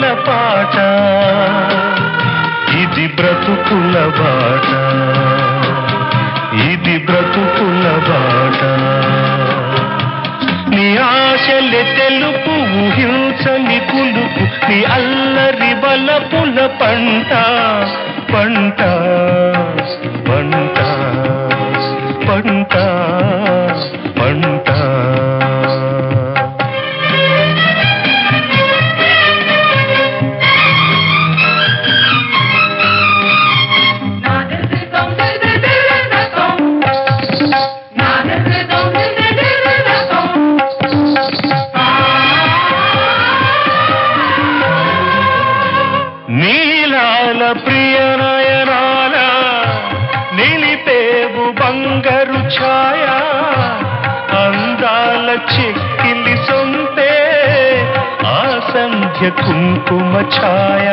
పాట ఇది బ్రతుకుల బాట ఇది బ్రతుకుల బాట నీ ఆశలే తెలుపు ఊహించని కులుపు నీ అల్లరి బలపుల పంట పంట పంట పంట పంట నీలాల ప్రియ నయనాల నిలిపేవు బంగారు ఛాయ అందాల చెక్కిలి సొంతే ఆ సంధ్య కుంకుమ ఛాయ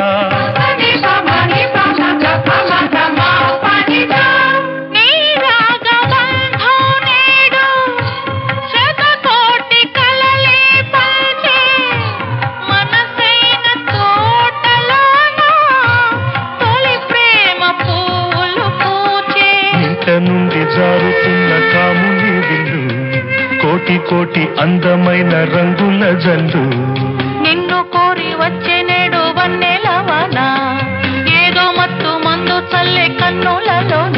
నీ రాగబంధం నేడు శతకోటి కలలే పంచే మనసైన తోటలోన తొలి ప్రేమ పూలు పూచే ఇంట నుండి జారుతున్న కాముని విల్లు కోటి కోటి అందమైన రంగుల జల్లు నిన్ను కోరి వచ్చే నేడు వన్నెలవన ఏదో మత్తు మందు చల్లే కన్నులలోన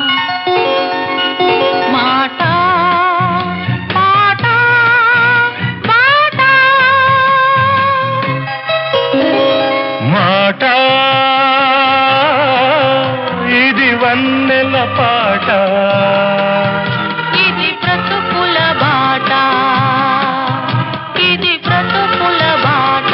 మాట మాట మాట మాట ఇది వన్నెల పాట ఇది బ్రతుకుల బాట ఇది బ్రతుకుల బాట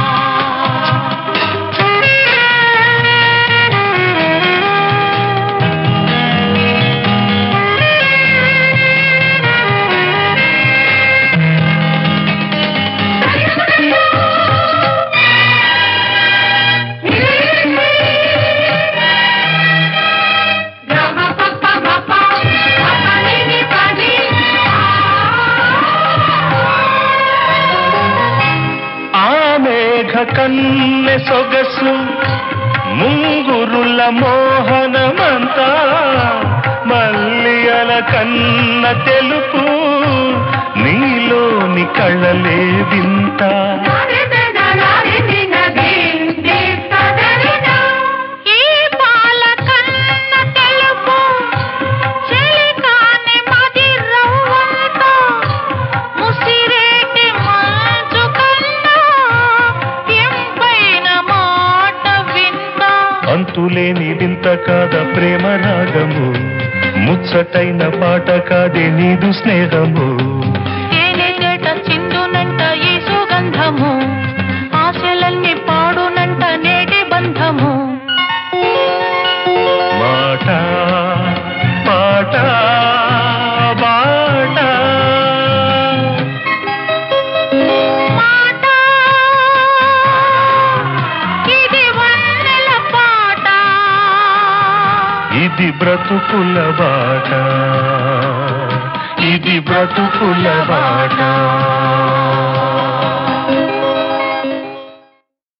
ఆ మేఘ కన్నె సొగసు ముంగురుల మోహనమంతా మల్లియల కన్న తెలుపు నీలోని కళ్ళలే వింత ఈ పాల కన్న తెలుపు చెలికాని మది రవ్వంతో ముసిరేటి మంచు కన్నా ఎంపైన మాట వింత అంతులేని వింత కాద ప్రేమ రాగము ముచ్చటైన పాట కాదే నీదు స్నేహము తేనె తేట చిందునంట ఈ సుగంధము ఆశలన్నీ పాడునంట నేటి బంధము మాట పాట బాట మాట ఇది వన్నెల పాట ఇది బ్రతుకుల బాట ఇది బ్రతుకుల బాట